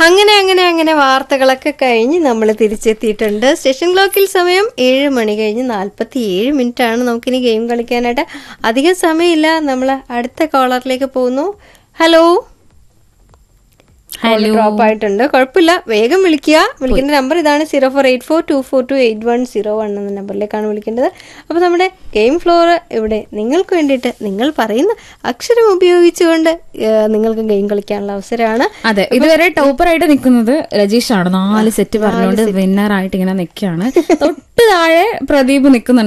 അങ്ങനെ അങ്ങനെ അങ്ങനെ വാർത്തകളൊക്കെ കഴിഞ്ഞ് നമ്മൾ തിരിച്ചെത്തിയിട്ടുണ്ട് സ്റ്റേഷൻ ക്ലോക്കിൽ സമയം ഏഴ് മണി കഴിഞ്ഞ് നാൽപ്പത്തി ഏഴ് മിനിറ്റ് ആണ് നമുക്കിനി ഗെയിം കളിക്കാനായിട്ട് അധികം സമയമില്ല നമ്മൾ അടുത്ത കോളറിലേക്ക് പോകുന്നു ഹലോ ഹലോ ഡ്രോപ്പ് ആയിട്ടുണ്ട് കുഴപ്പമില്ല വേഗം വിളിക്കുക വിളിക്കേണ്ട നമ്പർ ഇതാണ് zero four eight four two four two eight one zero one എന്ന നമ്പറിലേക്കാണ് വിളിക്കേണ്ടത് അപ്പോൾ നമ്മുടെ ഗെയിം ഫ്ലോർ ഇവിടെ നിങ്ങൾക്ക് വേണ്ടിയിട്ട് നിങ്ങൾ പറയുന്ന അക്ഷരം ഉപയോഗിച്ചുകൊണ്ട് ഏഹ്, നിങ്ങൾക്ക് ഗെയിം കളിക്കാനുള്ള അവസരമാണ് അതെ ഇതുവരെ ടോപ്പർ ആയിട്ട് നിൽക്കുന്നത് രജീഷ് ആണ് നാല് സെറ്റ് പറഞ്ഞുകൊണ്ട് വിന്നർ ആയിട്ട് ഇങ്ങനെ നിൽക്കുകയാണ് തൊട്ട് താഴെ പ്രദീപ് നിൽക്കുന്നുണ്ട്